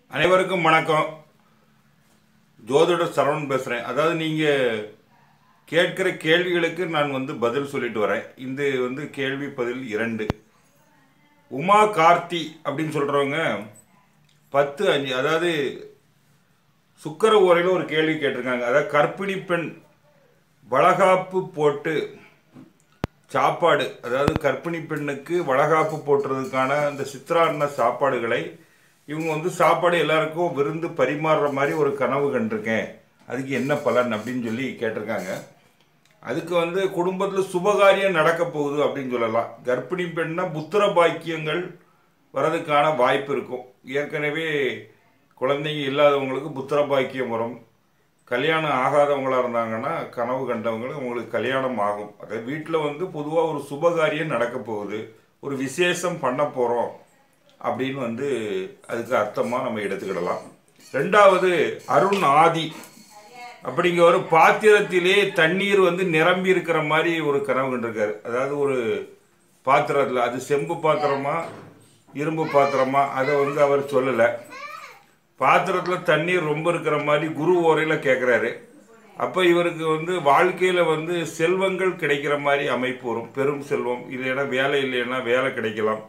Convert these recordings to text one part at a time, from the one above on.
அனைவருக்கும் வணக்கம் ஜோதிடர் சரவணன் பேசுகிறேன் அதாவது நீங்கள் கேட்கிற கேள்விகளுக்கு நான் வந்து பதில் சொல்லிட்டு வரேன் இந்த வந்து கேள்வி பதில் இரண்டு உமா கார்த்தி அப்படின்னு சொல்கிறவங்க பத்து அஞ்சு அதாவது சுக்கர ஓரையில் ஒரு கேள்வி கேட்டிருக்காங்க அதாவது கர்ப்பிணி பெண் வளகாப்பு போட்டு சாப்பாடு அதாவது கர்ப்பிணி பெண்ணுக்கு வளகாப்பு போட்டுறதுக்கான அந்த சித்ராண்ண சாப்பாடுகளை இவங்க வந்து சாப்பாடு எல்லாருக்கும் விருந்து பரிமாறுற மாதிரி ஒரு கனவு கண்டிருக்கேன் அதுக்கு என்ன பலன் அப்படின்னு சொல்லி கேட்டிருக்காங்க அதுக்கு வந்து குடும்பத்தில் சுபகாரியம் நடக்க போகுது அப்படின்னு சொல்லலாம் கர்ப்பிணி பெண்ணா புத்திர பாக்கியங்கள் வரதுக்கான வாய்ப்பு இருக்கும் ஏற்கனவே குழந்தைங்க இல்லாதவங்களுக்கு புத்திர பாக்கியம் வரும் கல்யாணம் ஆகாதவங்களா இருந்தாங்கன்னா கனவு கண்டவங்களுக்கு உங்களுக்கு கல்யாணம் ஆகும் அதாவது வீட்டில் வந்து பொதுவாக ஒரு சுபகாரியம் நடக்க போகுது ஒரு விசேஷம் பண்ண போகிறோம் அப்படின்னு வந்து அதுக்கு அர்த்தமாக நம்ம எடுத்துக்கிடலாம் ரெண்டாவது அருண் ஆதி அப்படிங்கிற ஒரு பாத்திரத்திலே தண்ணீர் வந்து நிரம்பி இருக்கிற மாதிரி ஒரு கனவு கண்டிருக்காரு அதாவது ஒரு பாத்திரத்தில் அது செம்பு பாத்திரமா இரும்பு பாத்திரமா அதை வந்து அவர் சொல்லலை பாத்திரத்தில் தண்ணீர் ரொம்ப இருக்கிற மாதிரி குரு ஓரையில் கேட்குறாரு அப்போ இவருக்கு வந்து வாழ்க்கையில் வந்து செல்வங்கள் கிடைக்கிற மாதிரி அமைப்பு வரும் பெரும் செல்வம் இல்லைன்னா வேலை இல்லைன்னா வேலை கிடைக்கலாம்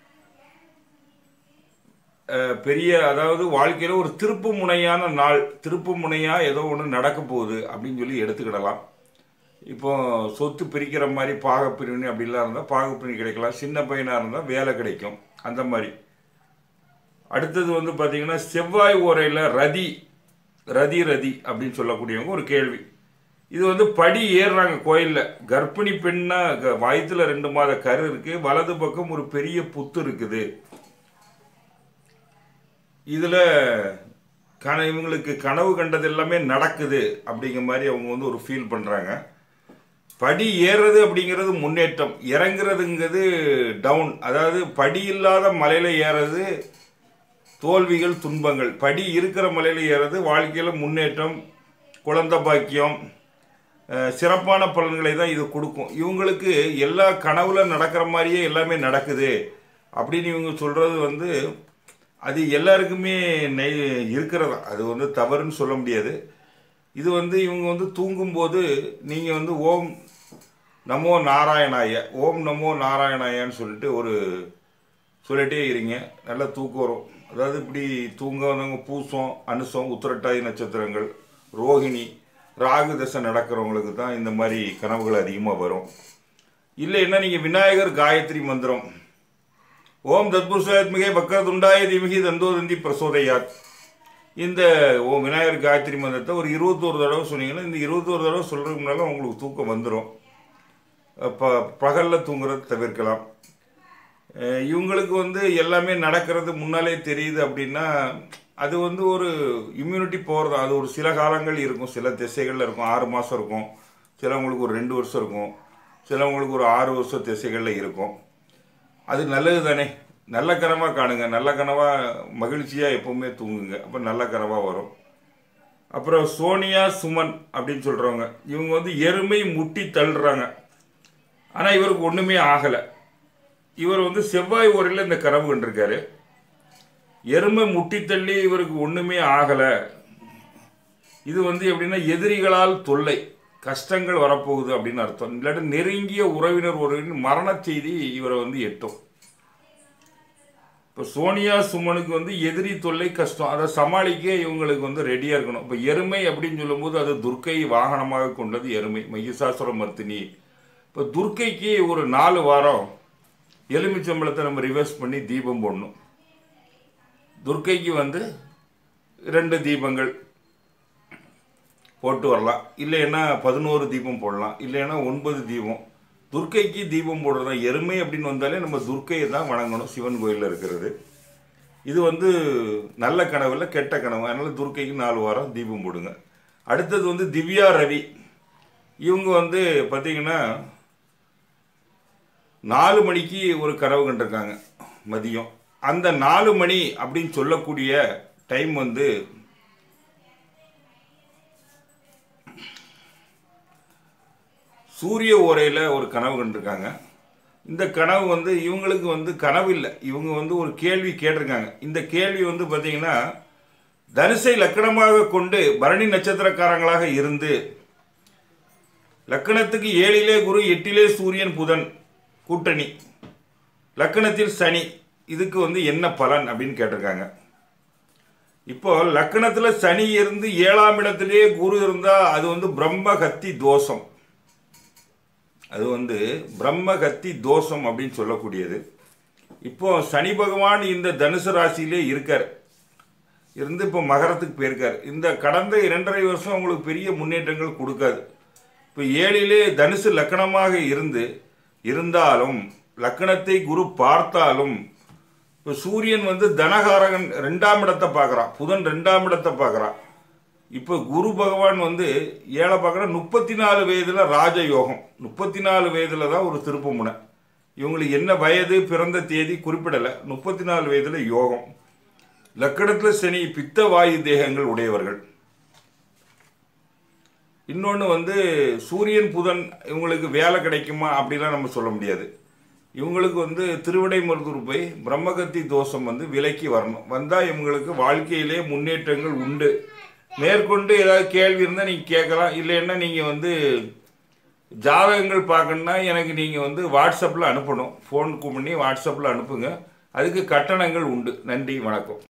அஹ் பெரிய அதாவது வாழ்க்கையில் ஒரு திருப்பு முனையான நாள் திருப்பு முனையாக ஏதோ ஒன்று நடக்க போகுது அப்படின்னு சொல்லி எடுத்துக்கிடலாம் இப்போ சொத்து பிரிக்கிற மாதிரி பாகப்பிரிவினை அப்படிலாம் இருந்தால் பாகப்பிரிவினை கிடைக்கலாம் சின்ன பையனாக இருந்தால் வேலை கிடைக்கும் அந்த மாதிரி அடுத்தது வந்து பார்த்தீங்கன்னா செவ்வாய் ஓரையில் ரதி ரதி ரதி அப்படின்னு சொல்லக்கூடியவங்க ஒரு கேள்வி இது வந்து படி ஏறுறாங்க கோயிலில் கர்ப்பிணி பெண்ணா க- வயித்துல ரெண்டு மாத கரு இருக்கு வலது பக்கம் ஒரு பெரிய புத்து இருக்குது இதில் கன இவங்களுக்கு கனவு கண்டது எல்லாமே நடக்குது அப்படிங்கிற மாதிரி அவங்க வந்து ஒரு ஃபீல் பண்ணுறாங்க படி ஏறுறது அப்படிங்கிறது முன்னேற்றம் இறங்குறதுங்கிறது டவுன் அதாவது படி இல்லாத மலையில் ஏறது தோல்விகள் துன்பங்கள் படி இருக்கிற மலையில் ஏறது வாழ்க்கையில் முன்னேற்றம் குழந்தை பாக்கியம் அஹ், சிறப்பான பலன்களை தான் இது கொடுக்கும் இவங்களுக்கு எல்லா கனவுல நடக்கிற மாதிரியே எல்லாமே நடக்குது அப்படின்னு இவங்க சொல்கிறது வந்து அது எல்லாருக்குமே நெய் இருக்கிறதா அது வந்து தவறுன்னு சொல்ல முடியாது இது வந்து இவங்க வந்து தூங்கும்போது நீங்கள் வந்து ஓம் நமோ நாராயணாய ஓம் நமோ நாராயணாயான்னு சொல்லிட்டு ஒரு சொல்லிட்டே இருங்க நல்லா தூக்கம் வரும் அதாவது இப்படி தூங்க வந்தவங்க பூசம் அனுசம் உத்திரட்டாதி நட்சத்திரங்கள் ரோகிணி ராகு தசை நடக்கிறவங்களுக்கு தான் இந்த மாதிரி கனவுகள் அதிகமாக வரும் இல்லைன்னா நீங்கள் விநாயகர் காயத்ரி மந்திரம் ஓம் தத்புருஷாத்மிகை வக்கரதுண்டாய திமிகி தந்தோதந்தி பிரசோதயாத் இந்த ஓம் விநாயகர் காயத்ரி மந்திரத்தை ஒரு இருபத்தோரு தடவை சொன்னீங்கன்னா இந்த இருபத்தோரு தடவை சொல்கிறதுக்கு முன்னால் உங்களுக்கு தூக்கம் வந்துடும் ப பகலில் தூங்குறத தவிர்க்கலாம் அஹ் இவங்களுக்கு வந்து எல்லாமே நடக்கிறது முன்னாலே தெரியுது அப்படின்னா அது வந்து ஒரு இம்யூனிட்டி பவர் தான் அது ஒரு சில காலங்கள் இருக்கும் சில திசைகளில் இருக்கும் ஆறு மாதம் இருக்கும் சிலவங்களுக்கு ஒரு ரெண்டு வருஷம் இருக்கும் சிலவங்களுக்கு ஒரு ஆறு வருஷம் திசைகளில் இருக்கும் அது நல்லது தானே நல்ல கனவாக காணுங்க நல்ல கனவாக மகிழ்ச்சியாக எப்பவுமே தூங்குங்க அப்போ நல்ல கனவாக வரும் அப்புறம் சோனியா சுமன் அப்படின்னு சொல்கிறவங்க இவங்க வந்து எருமை முட்டி தள்ளுறாங்க ஆனால் இவருக்கு ஒன்றுமே ஆகலை இவர் வந்து செவ்வாய் ஓரையில் இந்த கனவு கண்டிருக்காரு எருமை முட்டி தள்ளி இவருக்கு ஒன்றுமே ஆகலை இது வந்து எப்படின்னா எதிரிகளால் தொல்லை கஷ்டங்கள் வரப்போகுது அப்படின்னு அர்த்தம் இல்லாட்டி நெருங்கிய உறவினர் ஒருவரின் மரண செய்தி இவரை வந்து எட்டும் இப்போ சோனியா சுமனுக்கு வந்து எதிரி தொல்லை கஷ்டம் அதை சமாளிக்க இவங்களுக்கு வந்து ரெடியாக இருக்கணும் இப்போ எருமை அப்படின்னு சொல்லும்போது அது துர்க்கை வாகனமாக கொண்டது எருமை மகிஷாசுர மர்த்தினி இப்போ துர்க்கைக்கு ஒரு நாலு வாரம் எலுமிச்சம்பழத்தை நம்ம ரிவர்ஸ் பண்ணி தீபம் போடணும் துர்க்கைக்கு வந்து ரெண்டு தீபங்கள் போட்டு வரலாம் இல்லைன்னா பதினோரு தீபம் போடலாம் இல்லைன்னா ஒன்பது தீபம் துர்க்கைக்கு தீபம் போடுறது தான் எருமை அப்படின்னு வந்தாலே நம்ம துர்க்கையை தான் வணங்கணும் சிவன் கோயிலில் இருக்கிறது இது வந்து நல்ல கனவு இல்லை கெட்ட கனவு அதனால் துர்க்கைக்கு நாலு வாரம் தீபம் போடுங்க அடுத்தது வந்து திவ்யா ரவி இவங்க வந்து பார்த்தீங்கன்னா நாலு மணிக்கு ஒரு கனவு கண்டிருக்காங்க மதியம் அந்த நாலு மணி அப்படின்னு சொல்லக்கூடிய டைம் வந்து சூரிய ஓரையில் ஒரு கனவு கண்டிருக்காங்க இந்த கனவு வந்து இவங்களுக்கு வந்து கனவு இல்லை இவங்க வந்து ஒரு கேள்வி கேட்டிருக்காங்க இந்த கேள்வி வந்து பார்த்தீங்கன்னா தனுசை லக்கணமாக கொண்டு பரணி நட்சத்திரக்காரங்களாக இருந்து லக்கணத்துக்கு ஏழிலே குரு எட்டிலே சூரியன் புதன் கூட்டணி லக்கணத்தில் சனி இதுக்கு வந்து என்ன பலன் அப்படின்னு கேட்டிருக்காங்க இப்போ லக்கணத்துல சனி இருந்து ஏழாம் இடத்திலே குரு இருந்தா அது வந்து பிரம்ம கத்தி தோஷம் அது வந்து பிரம்ம கத்தி தோஷம் அப்படின்னு சொல்லக்கூடியது இப்போ சனி பகவான் இந்த தனுசு ராசியிலே இருக்கார் இருந்து இப்போ மகரத்துக்கு போயிருக்கார் இந்த கடந்த இரண்டரை வருஷம் உங்களுக்கு பெரிய முன்னேற்றங்கள் கொடுக்காது இப்போ ஏழிலே தனுசு லக்கணமாக இருந்து இருந்தாலும் லக்கணத்தை குரு பார்த்தாலும் இப்போ சூரியன் வந்து தனகாரகன் ரெண்டாம் இடத்தை பார்க்குறான் புதன் ரெண்டாம் இடத்தை பார்க்குறான் இப்போ குரு பகவான் வந்து ஏழை பார்க்குற முப்பத்தி நாலு வயதில் ராஜயோகம் முப்பத்தி நாலு வயதில் தான் ஒரு திருப்பமுனை இவங்களுக்கு என்ன வயது பிறந்த தேதி குறிப்பிடலை முப்பத்தி நாலு வயதில் யோகம் லக்கணத்தில் சனி பித்த வாயு தேகங்கள் உடையவர்கள் இன்னொன்று வந்து சூரியன் புதன் இவங்களுக்கு வேலை கிடைக்குமா அப்படிலாம் நம்ம சொல்ல முடியாது இவங்களுக்கு வந்து திருவிடைமருதூர் போய் பிரம்மகத்தி தோஷம் வந்து விலைக்கு வரணும் வந்தால் இவங்களுக்கு வாழ்க்கையிலே முன்னேற்றங்கள் உண்டு மேற்கொண்டு ஏதாவது கேள்வி இருந்தால் நீங்கள் கேட்கலாம் இல்லைன்னா நீங்கள் வந்து ஜாதகங்கள் பார்க்கணுன்னா எனக்கு நீங்கள் வந்து வாட்ஸ்அப்பில் அனுப்பணும் ஃபோனுக்கு பண்ணி வாட்ஸ்அப்பில் அனுப்புங்க அதுக்கு கட்டணங்கள் உண்டு நன்றி வணக்கம்